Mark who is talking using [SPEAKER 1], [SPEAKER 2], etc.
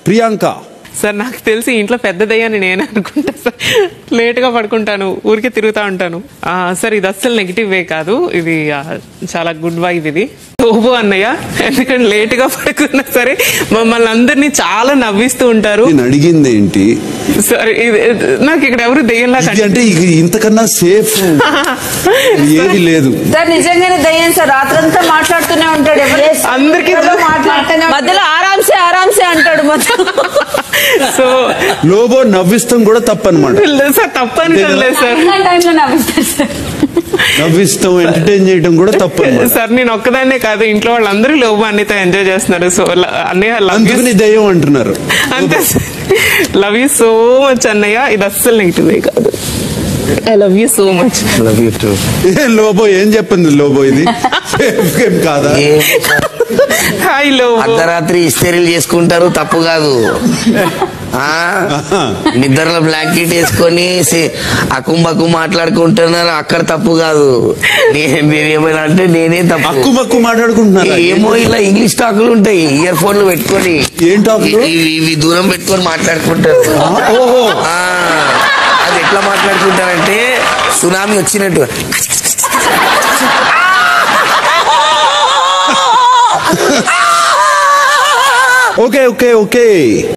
[SPEAKER 1] Priyanka
[SPEAKER 2] sir నాకు తెలిసి ఇంట్లో పెద్దదయ్యని నేను అనుకుంటా సార్ లేట్ గా పడుకుంటాను ఊరికే తిరుగుతా ఉంటాను ఆ, సార్ ఇది అస్సలు నెగిటివ్ వే కాదు ఇది ఆ, చాలా గుడ్ వైబ్ ఇది ఓబో అన్నయ్య ఎందుకంటే లేట్ గా పడుకున్నా సరే మమ్మల్ని అందరినీ చాలా నవ్విస్తూ ఉంటారు
[SPEAKER 1] నేను అడిగింది ఏంటి
[SPEAKER 2] సరే ఇది నాకు ఇక్కడ ఎవరు దెయ్యంలా
[SPEAKER 1] ఇది
[SPEAKER 2] కనిపి-
[SPEAKER 1] అంటే ఇక ఇంతకన్నా సేఫ్ ఏది లేదు
[SPEAKER 3] సార్ నిజంగానే దయ్యం సార్ రాత్రంతా మాట్లాడుతూనే ఉంటాడు ఎవరు
[SPEAKER 2] అందరికీ
[SPEAKER 3] మాట్లాడుతూనే మధ్యలో ఆరాంసే ఆరాంసే అంటాడు మొత్తం
[SPEAKER 2] సో
[SPEAKER 1] లోబో నవ్విస్తాం కూడా తప్పనమాట
[SPEAKER 2] సార్ తప్పని లేదు సార్
[SPEAKER 3] టైంలో నవ్విస్తారు సార్
[SPEAKER 1] నవ్విస్తాం ఎంటర్టైన్ చేయడం కూడా తప్పనమాట
[SPEAKER 2] సార్ నేను ఒక్కదాన్నే కాదు ఇంట్లో వాళ్ళందరూ లోబో అన్నయ్యతో ఎంజాయ్ చేస్తున్నారు సో అన్నయ్య లవ్ యూ
[SPEAKER 1] అందుకని దయ్యం అంటున్నారు
[SPEAKER 2] అంతే లవ్ యూ సో మచ్ అన్నయ్య ఇది అస్సలు నెగిటివ్ కాదు I love you so much
[SPEAKER 4] love you too
[SPEAKER 1] ఏ లోబో ఏం చెప్పింది లోబో ఇది సేఫ్ గేమ్ కాదా
[SPEAKER 2] హాయ్ లోబో
[SPEAKER 4] అర్ధరాత్రి ఇస్తరీలు చేసుకుంటారు తప్పు కాదు ఆ నిద్రలో బ్లాంకెట్ వేసుకొని సి- అకుంబకు మాట్లాడుకుంటున్నారు అక్కడ తప్పు కాదు నే- నేనేమైనా అంటే నేనే
[SPEAKER 1] అక్కు
[SPEAKER 4] తప్పు
[SPEAKER 1] మక్కు మాట్లాడుకుంటున్నారా
[SPEAKER 4] ఏమో ఇలా ఇంగ్లీష్ టాకులు ఉంటాయి ఇయర్ ఫోన్లు పెట్టుకొని
[SPEAKER 1] ఏం టాకులు?
[SPEAKER 4] ఇవి ఇవి దూరం పెట్టుకొని మాట్లాడుకుంటారు
[SPEAKER 1] ఓహో
[SPEAKER 4] ఆ, అది ఎట్లా మాట్లాడుకుంటారంటే సునామీ వచ్చినట్టు
[SPEAKER 1] ఓకే ఓకే ఓకే